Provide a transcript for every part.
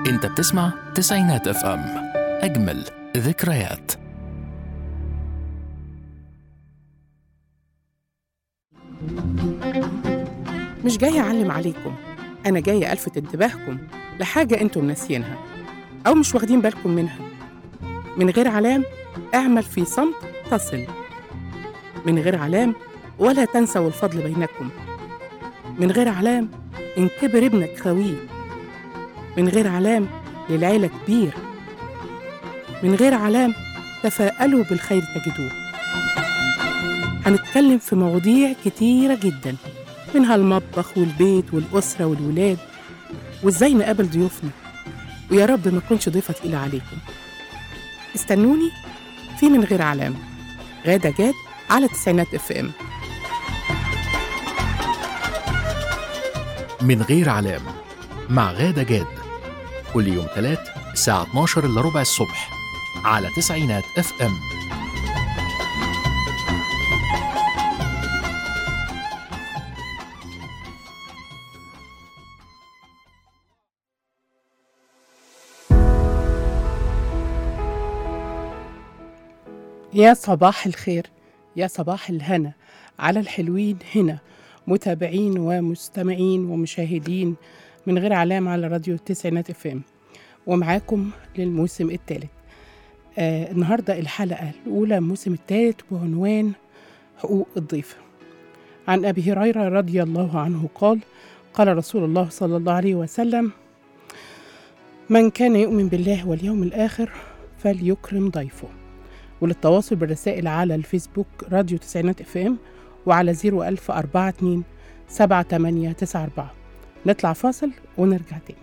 انت بتسمع تسعينات اف ام اجمل ذكريات مش جاية أعلم عليكم أنا جاية ألفت انتباهكم لحاجة أنتم ناسيينها أو مش واخدين بالكم منها من غير علام اعمل في صمت تصل من غير علام ولا تنسوا الفضل بينكم من غير علام إن كبر ابنك خويه من غير علام للعيلة كبير من غير علام تفاءلوا بالخير تجدوه هنتكلم في مواضيع كتيرة جدا منها المطبخ والبيت والأسرة والولاد وإزاي نقابل ضيوفنا ويا رب ما أكونش ضيفة تقيلة عليكم استنوني في من غير علام غادة جاد على تسعينات اف ام من غير علام مع غادة جاد كل يوم ثلاث الساعة 12 إلا ربع الصبح على تسعينات اف ام يا صباح الخير يا صباح الهنا على الحلوين هنا متابعين ومستمعين ومشاهدين من غير علام على راديو التسعينات اف ام ومعاكم للموسم الثالث آه النهارده الحلقه الاولى الموسم الثالث بعنوان حقوق الضيف عن ابي هريره رضي الله عنه قال قال رسول الله صلى الله عليه وسلم من كان يؤمن بالله واليوم الاخر فليكرم ضيفه وللتواصل بالرسائل على الفيسبوك راديو تسعينات اف ام وعلى 01042 7894 نطلع فاصل ونرجع تاني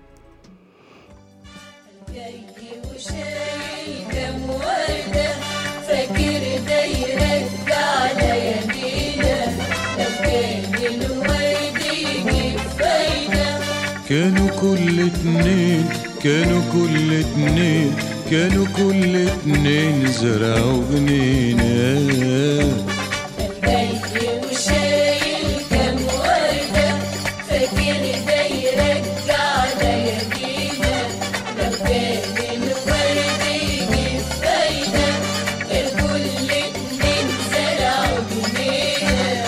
جاي وشايل كام وردة فاكر ده يرجع ليالينا لو كان الورد يجيب فايدة كانوا كل اتنين كانوا كل اتنين كانوا كل اتنين زرعوا جنينات جاي وشايل كام وردة فاكر ده يرجع ليالينا لو كان الورد يجيب فايدة الكل اتنين زرعوا جنينة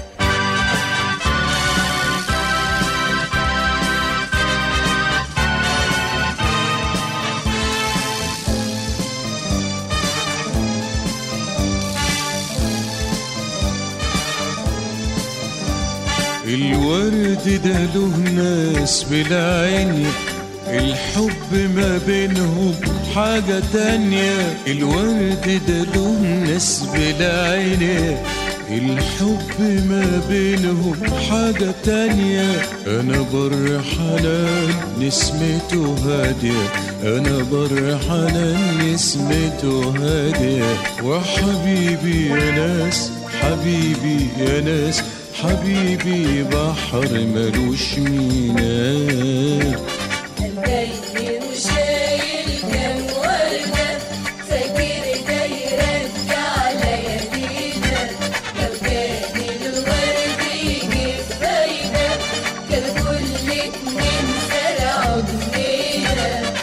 الورد ده له ناس بالعين الحب ما بينهم حاجة تانية الورد ده له ناس بالعين الحب ما بينهم حاجة تانية أنا بر حنان نسمته هادية أنا بر حنان نسمته هادية وحبيبي يا ناس حبيبي يا ناس حبيبي بحر ملوش ميناء جاي وشايل كام وردة فاكر ده يرجع ليالينا لو كان الورد يجيب فايدة كان كل اتنين زرعوا جنينة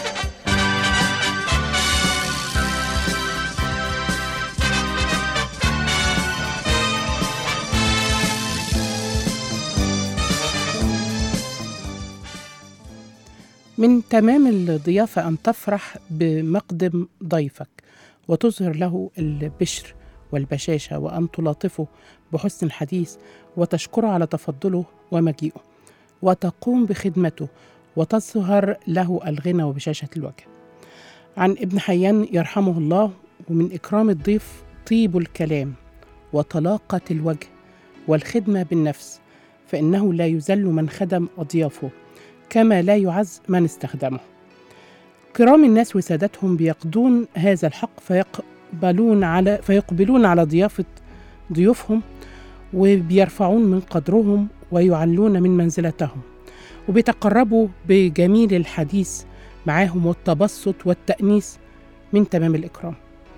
من تمام الضيافة أن تفرح بمقدم ضيفك وتظهر له البشر والبشاشة وأن تلاطفه بحسن الحديث وتشكره على تفضله ومجيئه وتقوم بخدمته وتظهر له الغنى وبشاشة الوجه عن ابن حيان يرحمه الله ومن إكرام الضيف طيب الكلام وطلاقة الوجه والخدمة بالنفس فإنه لا يذل من خدم أضيافه كما لا يعز من استخدمه كرام الناس وسادتهم بيقضون هذا الحق فيقبلون على فيقبلون على ضيافة ضيوفهم وبيرفعون من قدرهم ويعلون من منزلتهم وبيتقربوا بجميل الحديث معاهم والتبسط والتأنيس من تمام الإكرام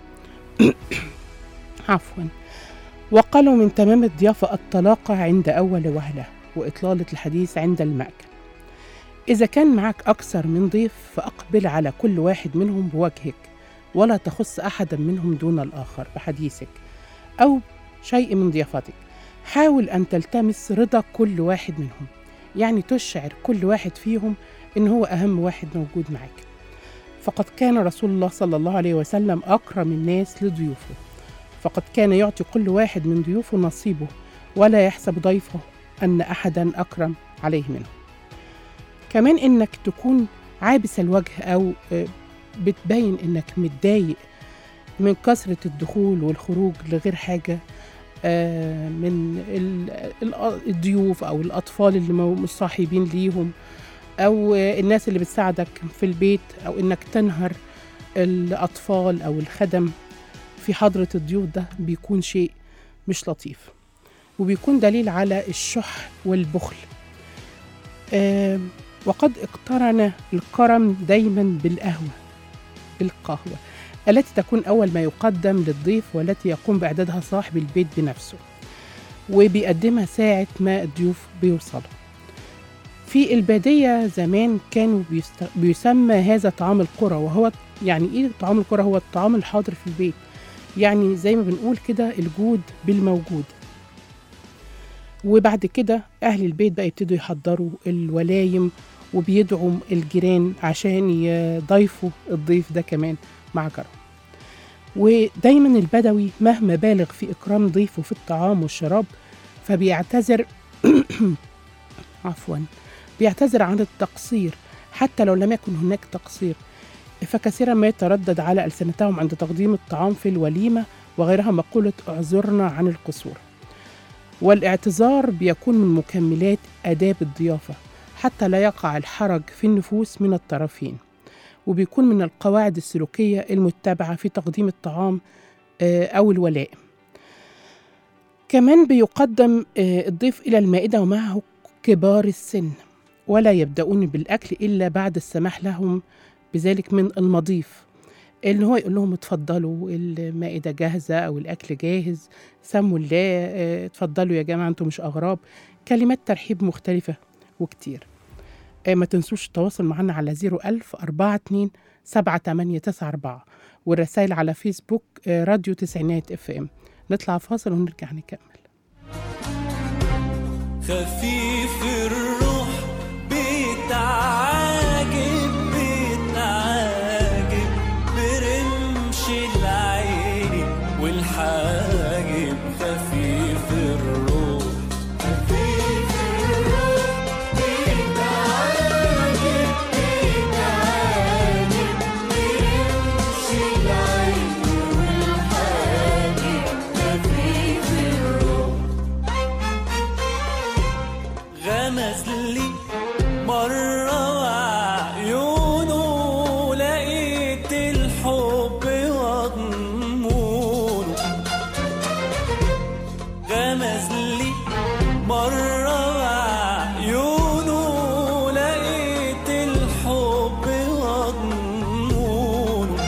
عفوا وقالوا من تمام الضيافة الطلاقة عند أول وهلة وإطلالة الحديث عند المأكل إذا كان معك أكثر من ضيف فأقبل على كل واحد منهم بوجهك ولا تخص أحدا منهم دون الآخر بحديثك أو شيء من ضيافتك حاول أن تلتمس رضا كل واحد منهم يعني تشعر كل واحد فيهم إن هو أهم واحد موجود معك فقد كان رسول الله صلى الله عليه وسلم أكرم الناس لضيوفه فقد كان يعطي كل واحد من ضيوفه نصيبه ولا يحسب ضيفه أن أحدا أكرم عليه منه كمان إنك تكون عابس الوجه أو آه، بتبين إنك متضايق من كثرة الدخول والخروج لغير حاجة آه، من ال- ال- الضيوف أو الأطفال اللي مو- مصاحبين ليهم أو آه، الناس اللي بتساعدك في البيت أو إنك تنهر الأطفال أو الخدم في حضرة الضيوف ده بيكون شيء مش لطيف وبيكون دليل على الشح والبخل آم، وقد اقترن الكرم دايما بالقهوة بالقهوة التي تكون أول ما يقدم للضيف والتي يقوم بإعدادها صاحب البيت بنفسه وبيقدمها ساعة ما الضيوف بيوصلوا في البادية زمان كانوا بيست... بيسمى هذا طعام القرى وهو يعني إيه طعام القرى هو الطعام الحاضر في البيت يعني زي ما بنقول كده الجود بالموجود وبعد كده أهل البيت بقى يبتدوا يحضروا الولايم وبيدعوا الجيران عشان يضيفوا الضيف ده كمان مع جاره ودايما البدوي مهما بالغ في إكرام ضيفه في الطعام والشراب فبيعتذر عفوا بيعتذر عن التقصير حتى لو لم يكن هناك تقصير فكثيرا ما يتردد على ألسنتهم عند تقديم الطعام في الوليمة وغيرها مقولة اعذرنا عن القصور والاعتذار بيكون من مكملات آداب الضيافة حتى لا يقع الحرج في النفوس من الطرفين وبيكون من القواعد السلوكية المتبعة في تقديم الطعام آه، أو الولاء كمان بيقدم آه، الضيف إلى المائدة ومعه كبار السن ولا يبدأون بالأكل إلا بعد السماح لهم بذلك من المضيف اللي هو يقول لهم اتفضلوا المائدة جاهزة أو الأكل جاهز سموا الله آه، اتفضلوا يا جماعة انتوا مش أغراب كلمات ترحيب مختلفة وكتير آه، ما تنسوش التواصل معنا على 01000 42 7894 والرسائل على فيسبوك آه، راديو تسعينات اف ام نطلع فاصل ونرجع نكمل خفيف الروح بيتعاجب بيتعاجب برمش العين والحاجب خفيف الروح خفيف الروح بيتعاجب بيتعاجب برمش العين والحاجب خفيف الروح غمز لي مرة وعيونه لقيت الحب وضمونه غمز لي مرة وعيونه لقيت الحب وضمونه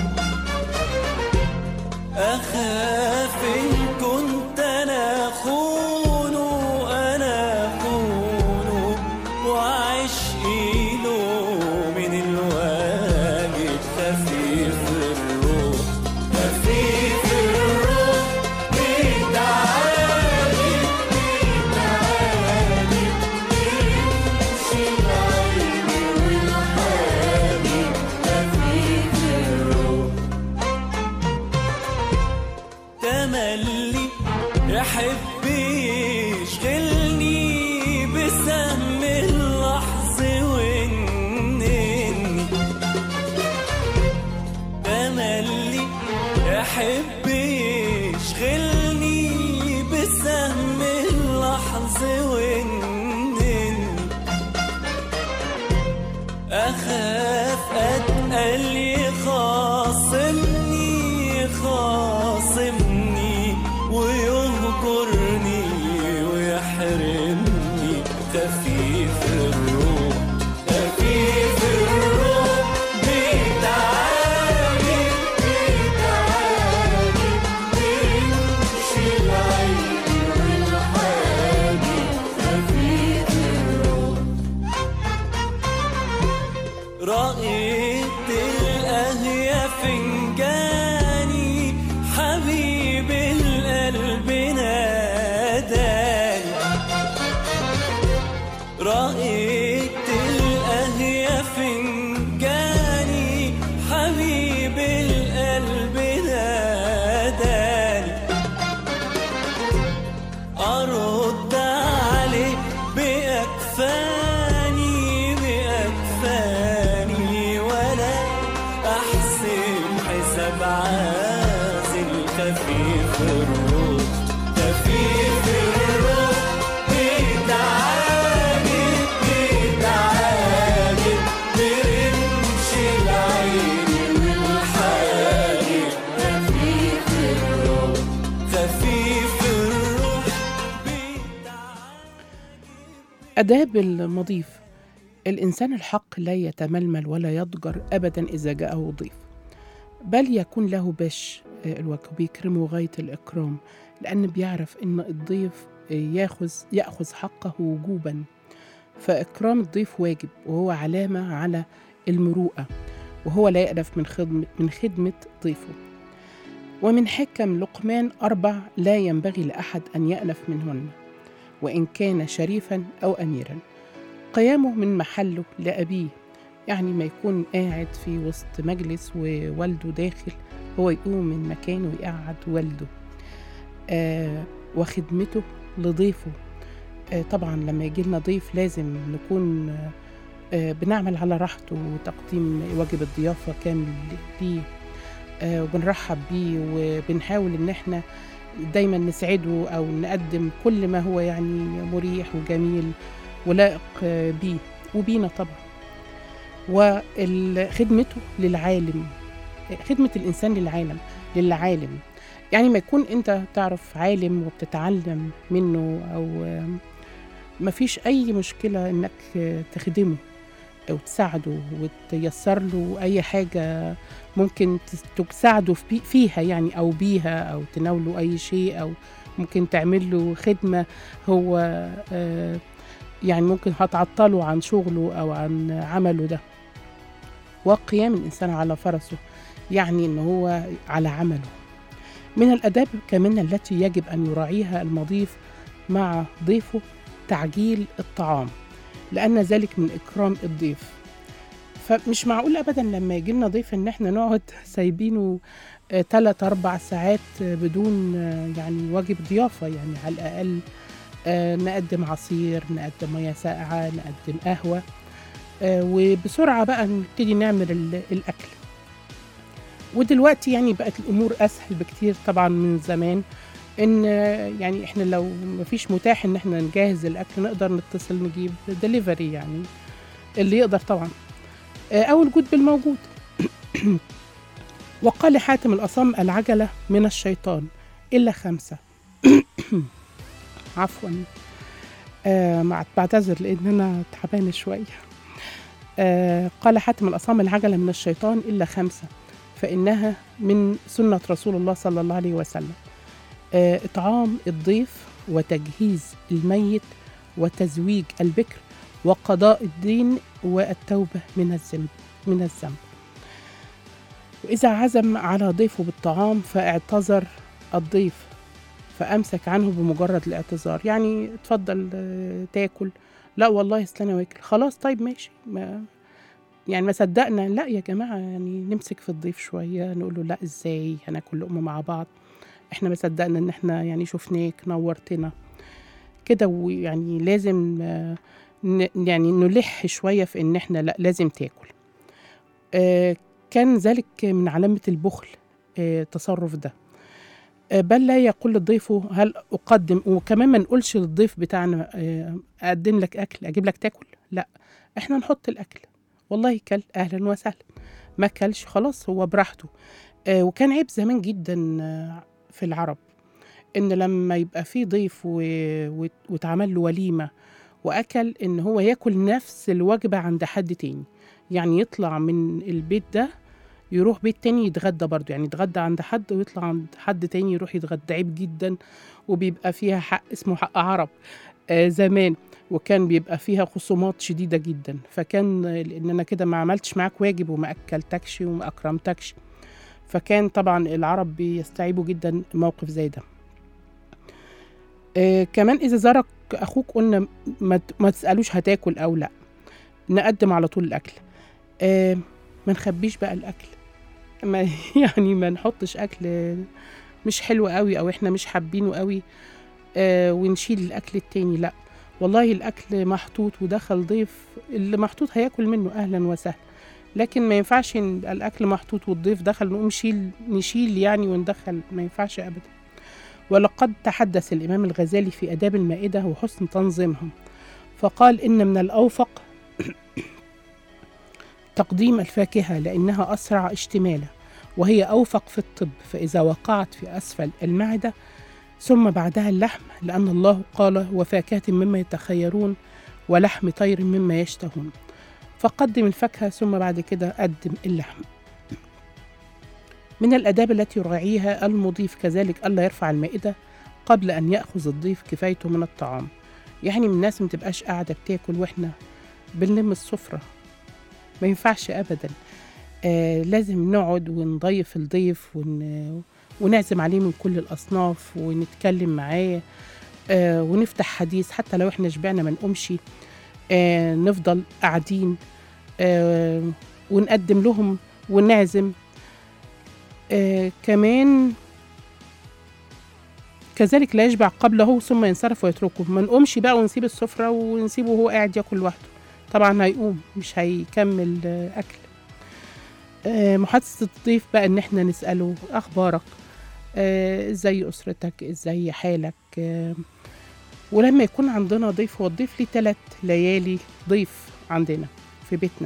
أخاف إن كنت أنا خونه أنا خونه وعشقي له من الواجب خفيف الروح خفيف الروح بيتعالي بيتعالي بيمشي العين والحالي خفيف الروح تملي يحب يشغلني بسهم اللحظ وانني تملي يحب يشغلني بسهم اللحظ وانني أخاف أتقل يخاصمني خاصمني ويهجرني ويحرمني خفيف الروح خفيف الروح بيتعالي بيتعالي بيمشي العين والحاجب خفيف الروح رأيت تلقاه يا فنجاني حبيب القلب ناداني أرد عليه بأكفاني بأكفاني وأنا أحسب حساب عازل خفيف الروح خفيف الروح بيتعاجب بيتعاجب برمش العين والحاجب خفيف الروح خفيف الروح آداب المضيف الإنسان الحق لا يتململ ولا يضجر أبدا إذا جاءه ضيف بل يكون له بش آه، الوجه بيكرمه غاية الإكرام لأن بيعرف إن الضيف آه، ياخذ يأخذ حقه وجوبا فإكرام الضيف واجب وهو علامة على المروءة وهو لا يألف من خدمة من خدمة ضيفه ومن حكم لقمان أربع لا ينبغي لأحد أن يألف منهن وإن كان شريفا أو أميرا قيامه من محله لأبيه يعني ما يكون قاعد في وسط مجلس ووالده داخل هو يقوم من مكانه ويقعد والده آه وخدمته لضيفه آه طبعا لما يجي لنا ضيف لازم نكون آه آه بنعمل على راحته وتقديم واجب الضيافة كامل ليه آه وبنرحب بيه وبنحاول ان احنا دايما نسعده او نقدم كل ما هو يعني مريح وجميل ولائق آه، بيه وبينا طبعا وخدمته للعالم خدمة الإنسان للعالم للعالم يعني ما يكون أنت تعرف عالم وبتتعلم منه أو آه، ما فيش أي مشكلة إنك آه، تخدمه أو تساعده وتيسر له أي حاجة ممكن تس- تساعده في- فيها يعني أو بيها أو تناوله أي شيء أو ممكن تعمل له خدمة هو آه، يعني ممكن هتعطله عن شغله أو عن عمله ده وقيام الإنسان على فرسه يعني إن هو على عمله من الآداب كمان التي يجب أن يراعيها المضيف مع ضيفه تعجيل الطعام لأن ذلك من إكرام الضيف فمش معقول أبدا لما يجي لنا ضيف إن إحنا نقعد سايبينه آه، تلات أربع ساعات آه، بدون آه، يعني واجب ضيافة يعني على الأقل آه، نقدم عصير نقدم مياه ساقعة نقدم قهوة آه، وبسرعة بقى نبتدي نعمل ال- الأكل ودلوقتي يعني بقت الأمور أسهل بكتير طبعا من زمان إن آه، يعني إحنا لو مفيش متاح إن إحنا نجهز الأكل نقدر نتصل نجيب دليفري يعني اللي يقدر طبعا آه، أو الجود بالموجود وقال حاتم الأصم العجلة من الشيطان إلا خمسة عفوا آه مع- بعتذر لأن أنا تعبانة شوية آه قال حاتم الأصم العجلة من الشيطان إلا خمسة فإنها من سنة رسول الله صلى الله عليه وسلم آه إطعام الضيف وتجهيز الميت وتزويج البكر وقضاء الدين والتوبة من الذنب من الذنب وإذا عزم على ضيفه بالطعام فاعتذر الضيف فأمسك عنه بمجرد الاعتذار يعني اتفضل آه، تاكل لا والله اصل انا واكل خلاص طيب ماشي ما يعني ما صدقنا لا يا جماعه يعني نمسك في الضيف شويه نقول له لا ازاي هناكل لقمه مع بعض احنا ما صدقنا ان احنا يعني شفناك نورتنا كده ويعني لازم آه، ن- يعني نلح شويه في ان احنا لا لازم تاكل آه، كان ذلك من علامه البخل آه، التصرف ده آه، بل لا يقول للضيف هل اقدم وكمان ما نقولش للضيف بتاعنا آه، اقدم لك اكل اجيب لك تاكل لا احنا نحط الاكل والله كل اهلا وسهلا ما كلش خلاص هو براحته آه، وكان عيب زمان جدا آه، في العرب ان لما يبقى في ضيف و... وت- واتعمل له وليمه واكل ان هو ياكل نفس الوجبه عند حد تاني يعني يطلع من البيت ده يروح بيت تاني يتغدى برضه يعني يتغدى عند حد ويطلع عند حد تاني يروح يتغدى عيب جدا وبيبقى فيها حق اسمه حق عرب آه زمان وكان بيبقى فيها خصومات شديدة جدا فكان آه، لأن أنا كده ما عملتش معاك واجب وما أكلتكش وما أكرمتكش فكان طبعا العرب بيستعيبوا جدا موقف زي ده آه كمان إذا زارك اخوك قلنا ما, ت- ما تسالوش هتاكل او لا نقدم على طول الاكل آه ما نخبيش بقى الاكل ما يعني ما نحطش اكل مش حلو قوي او احنا مش حابينه قوي آه ونشيل الاكل التاني لا والله الاكل محطوط ودخل ضيف اللي محطوط هياكل منه اهلا وسهلا لكن ما ينفعش إن يبقى الاكل محطوط والضيف دخل نقوم نشيل نشيل يعني وندخل ما ينفعش ابدا ولقد تحدث الامام الغزالي في اداب المائده وحسن تنظيمها فقال ان من الاوفق تقديم الفاكهه لانها اسرع اشتمالا وهي اوفق في الطب فاذا وقعت في اسفل المعده ثم بعدها اللحم لان الله قال وفاكهه مما يتخيرون ولحم طير مما يشتهون فقدم الفاكهه ثم بعد كده قدم اللحم من الآداب التي يراعيها المضيف كذلك ألا يرفع المائدة قبل أن يأخذ الضيف كفايته من الطعام يعني من الناس ما تبقاش قاعدة بتاكل وإحنا بنلم السفرة ما ينفعش أبدا آه لازم نقعد ونضيف الضيف ون... ونعزم عليه من كل الأصناف ونتكلم معاه آه ونفتح حديث حتى لو إحنا شبعنا ما نقومش آه نفضل قاعدين آه ونقدم لهم ونعزم آه كمان كذلك لا يشبع قبله ثم ينصرف ويتركه ما نقومش بقى ونسيب السفرة ونسيبه وهو قاعد ياكل لوحده طبعا هيقوم مش هيكمل آه أكل آه محادثة الضيف بقى إن إحنا نسأله أخبارك آه، ازاي أسرتك ازاي حالك آه ولما يكون عندنا ضيف هو الضيف ليه تلات ليالي ضيف عندنا في بيتنا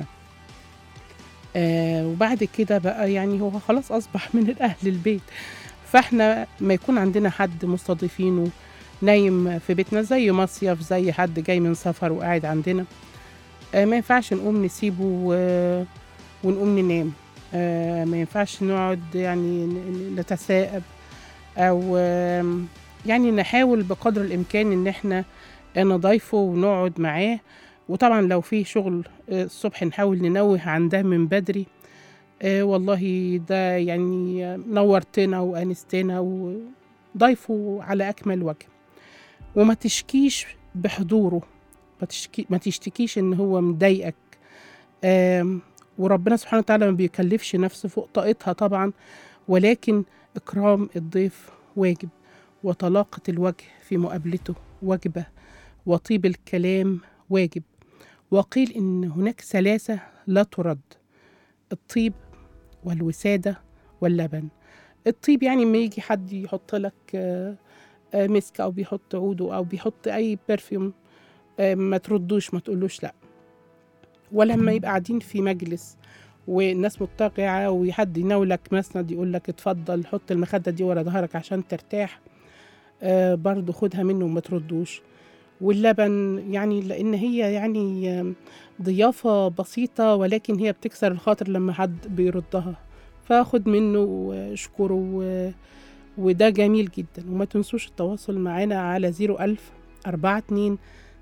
آه وبعد كده بقى يعني هو خلاص أصبح من أهل البيت فاحنا ما يكون عندنا حد مستضيفينه نايم في بيتنا زي مصيف زي حد جاي من سفر وقاعد عندنا آه ما ينفعش نقوم نسيبه و- ونقوم ننام آه ما ينفعش نقعد يعني ن- ن- نتثاءب أو آم، يعني نحاول بقدر الإمكان إن احنا نضيفه ونقعد معاه وطبعا لو في شغل آه، الصبح نحاول ننوه عن ده من بدري آه والله ده يعني آه، نورتنا وأنستنا وضيفه على أكمل وجه وما تشكيش بحضوره ما, تشكي ما تشتكيش إن هو مضايقك آم، وربنا سبحانه وتعالى ما بيكلفش نفسه فوق طاقتها طبعا ولكن إكرام الضيف واجب وطلاقة الوجه في مقابلته واجبة وطيب الكلام واجب وقيل إن هناك ثلاثة لا ترد الطيب والوسادة واللبن الطيب يعني ما يجي حد يحط لك آه، آه، مسك أو بيحط عوده أو بيحط أي برفيوم آه، ما تردوش ما تقولوش لأ ولما يبقى قاعدين في مجلس والناس متقعة وحد يناولك مسند يقول لك اتفضل حط المخدة دي ورا ظهرك عشان ترتاح آه برضو خدها منه وما تردوش واللبن يعني لأن هي يعني آم، ضيافة بسيطة ولكن هي بتكسر الخاطر لما حد بيردها فاخد منه واشكره و- وده جميل جدا وما تنسوش التواصل معنا على 01000 42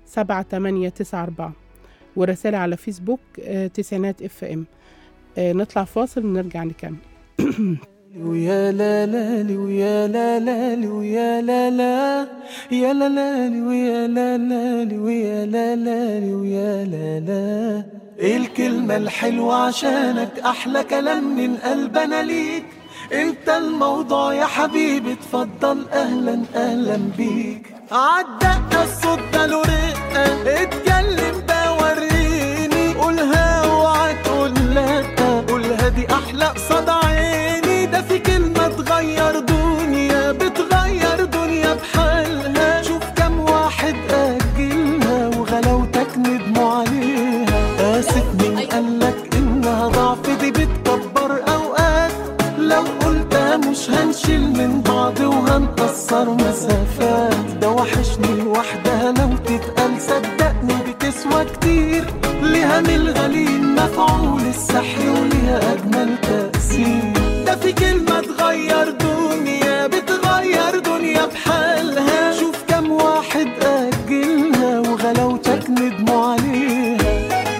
7894 ورسالة على فيسبوك آه، تسعينات اف ام آه، نطلع فاصل ونرجع نكمل ويا لا لا لي ويا لا لا لي ويا لا لا يا لا لا لي ويا لا لا لي ويا لا لا لي ويا لا لا ايه الكلمة الحلوة عشانك احلى كلام من قلبنا ليك انت الموضوع يا حبيبي اتفضل اهلا اهلا بيك عالدقة الصوت ده له رقة اتكلم ده وريني قولها اوعى تقول لا قولها دي احلى قصاد عيني ده في كلمة تغير دنيا بتغير دنيا بحالها شوف كم واحد أجلها وغلاوتك ندموا عليها قاسك مين قالك إنها ضعف دي بتكبر أوقات لو قلتها مش هنشيل من بعض وهنقصر مسافات ده وحشني لوحدها لو تتقال صدقني بتسوى كتير ليها من الغليل مفعول السحر وليها أجمل تأثير ده في كلمة تغير دنيا بتغير دنيا بحالها شوف كم واحد أجلها وغلاوتك ندموا عليها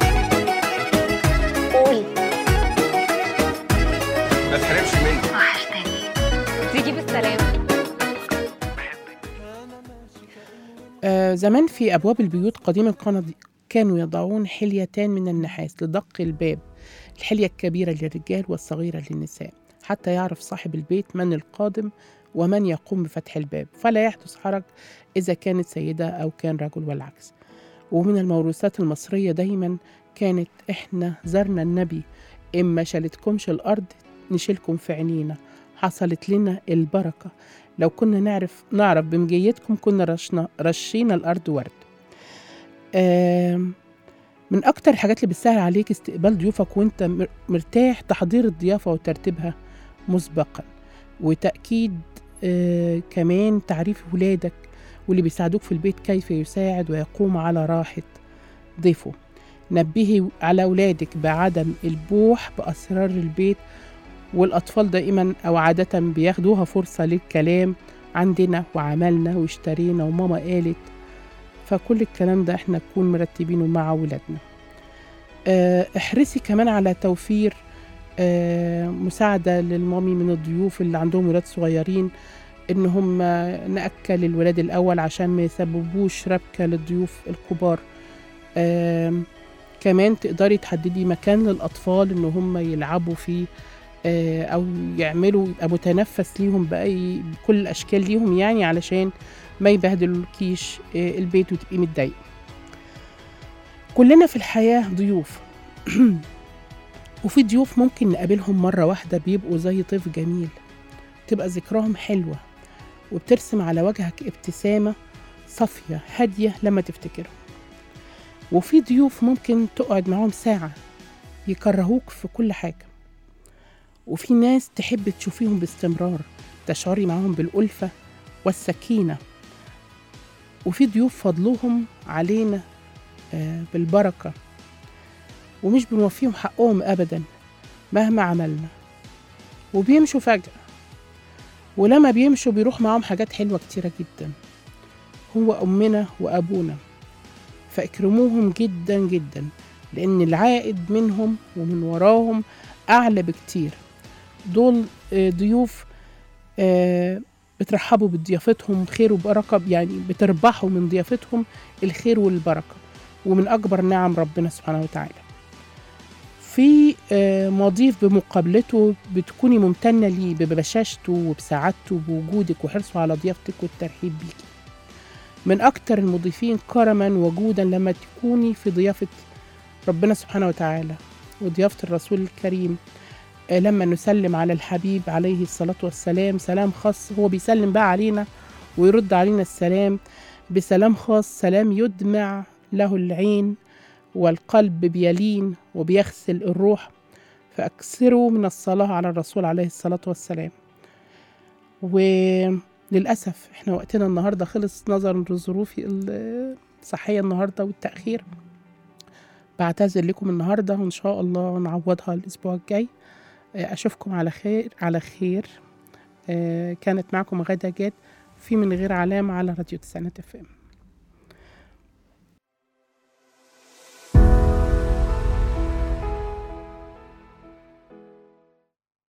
ما تحرمش مني وحشتني تيجي بالسلامة آه زي زمان في أبواب البيوت قديما كان- كانوا يضعون حليتان من النحاس لدق الباب الحلية الكبيرة للرجال والصغيرة للنساء حتى يعرف صاحب البيت من القادم ومن يقوم بفتح الباب فلا يحدث حرج إذا كانت سيدة أو كان رجل والعكس ومن الموروثات المصرية دايما كانت إحنا زرنا النبي إما شالتكمش الأرض نشيلكم في عينينا حصلت لنا البركة لو كنا نعرف نعرف بمجيتكم كنا رشنا رشينا الأرض ورد آم، من أكتر الحاجات اللي بتسهل عليك استقبال ضيوفك وأنت مر- مرتاح تحضير الضيافة وترتيبها مسبقا وتأكيد آه، كمان تعريف ولادك واللي بيساعدوك في البيت كيف يساعد ويقوم على راحة ضيفه نبهي على أولادك بعدم البوح بأسرار البيت والأطفال دائما أو عادة بياخدوها فرصة للكلام عندنا وعملنا واشترينا وماما قالت فكل الكلام ده احنا نكون مرتبينه مع ولادنا آه، احرصي كمان على توفير آه، مساعدة للمامي من الضيوف اللي عندهم ولاد صغيرين ان هم نأكل الولاد الأول عشان ما يسببوش ربكة للضيوف الكبار آم، كمان تقدري تحددي مكان للأطفال ان هم يلعبوا فيه آه، او يعملوا يبقى متنفس ليهم باي بكل الاشكال ليهم يعني علشان ما يبهدلوكيش آه، البيت وتبقي متضايقه كلنا في الحياه ضيوف وفي ضيوف ممكن نقابلهم مره واحده بيبقوا زي طيف جميل تبقى ذكراهم حلوه وبترسم على وجهك ابتسامه صافيه هاديه لما تفتكرهم وفي ضيوف ممكن تقعد معاهم ساعه يكرهوك في كل حاجه وفي ناس تحب تشوفيهم باستمرار تشعري معاهم بالألفة والسكينة وفي ضيوف فضلهم علينا آه، بالبركة ومش بنوفيهم حقهم أبدا مهما عملنا وبيمشوا فجأة ولما بيمشوا بيروح معاهم حاجات حلوة كتيرة جدا هو أمنا وأبونا فاكرموهم جدا جدا لأن العائد منهم ومن وراهم أعلى بكتير دول آه، ضيوف آه، بترحبوا بضيافتهم خير وبركة يعني بتربحوا من ضيافتهم الخير والبركة ومن أكبر نعم ربنا سبحانه وتعالى في آه، مضيف بمقابلته بتكوني ممتنة ليه ببشاشته وبسعادته بوجودك وحرصه على ضيافتك والترحيب بيكي من أكتر المضيفين كرما وجودا لما تكوني في ضيافة ربنا سبحانه وتعالى وضيافة الرسول الكريم آه، لما نسلم على الحبيب عليه الصلاة والسلام سلام خاص هو بيسلم بقى علينا ويرد علينا السلام بسلام خاص سلام يدمع له العين والقلب بيلين وبيغسل الروح فأكثروا من الصلاة على الرسول عليه الصلاة والسلام وللأسف احنا وقتنا النهاردة خلص نظرا للظروف الصحية النهاردة والتأخير بعتذر لكم النهاردة وإن شاء الله نعوضها الأسبوع الجاي آه، أشوفكم على خير على خير آه، كانت معكم غادة جاد في من غير علامة على راديو تسعينات اف ام